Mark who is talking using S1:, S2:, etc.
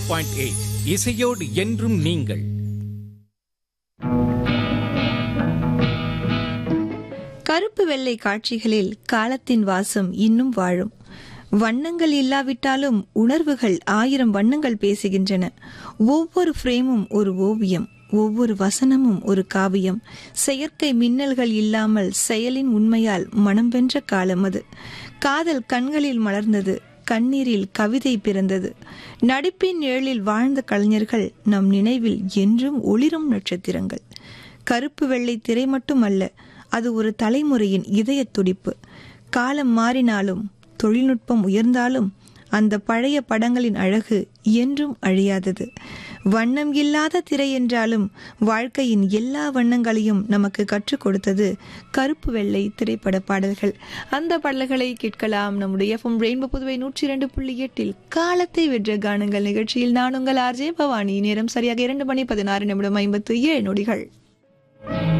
S1: point eight இசையோடு என்றும் நீங்கள்
S2: கருப்பு வெள்ளை காட்சிகளில் காலத்தின் வாசம் இன்னும் வாழும் வண்ணங்கள் இல்லாவிட்டாலும் உணர்வுகள் ஆயிரம் வண்ணங்கள் பேசுகின்றன ஒவ்வொரு ஃப்ரேமும் ஒரு ஓவியம் ஒவ்வொரு வசனமும் ஒரு காவியம் செயற்கை மின்னல்கள் இல்லாமல் செயலின் உண்மையால் மனம் வென்ற காலம் அது காதல் கண்களில் மலர்ந்தது கண்ணீரில் கவிதை பிறந்தது நடிப்பின் நிழலில் வாழ்ந்த கலைஞர்கள் நம் நினைவில் என்றும் ஒளிரும் நட்சத்திரங்கள் கருப்பு வெள்ளை திரை மட்டுமல்ல அது ஒரு தலைமுறையின் இதய துடிப்பு காலம் மாறினாலும் தொழில்நுட்பம் உயர்ந்தாலும் அந்த பழைய படங்களின் அழகு என்றும் அழியாதது வண்ணம் இல்லாத திரை என்றாலும் வாழ்க்கையின் எல்லா வண்ணங்களையும் நமக்கு கற்றுக் கொடுத்தது கருப்பு வெள்ளை திரைப்பட பாடல்கள் அந்த பாடல்களை கேட்கலாம் நம்முடைய எஃப்எம் ரெயின்போ புதுவை நூற்றி இரண்டு புள்ளி எட்டில் காலத்தை வென்ற கானங்கள் நிகழ்ச்சியில் நான் உங்கள் ஆர்ஜே பவானி நேரம் சரியாக இரண்டு மணி பதினாறு நிமிடம் ஐம்பத்து ஏழு நொடிகள்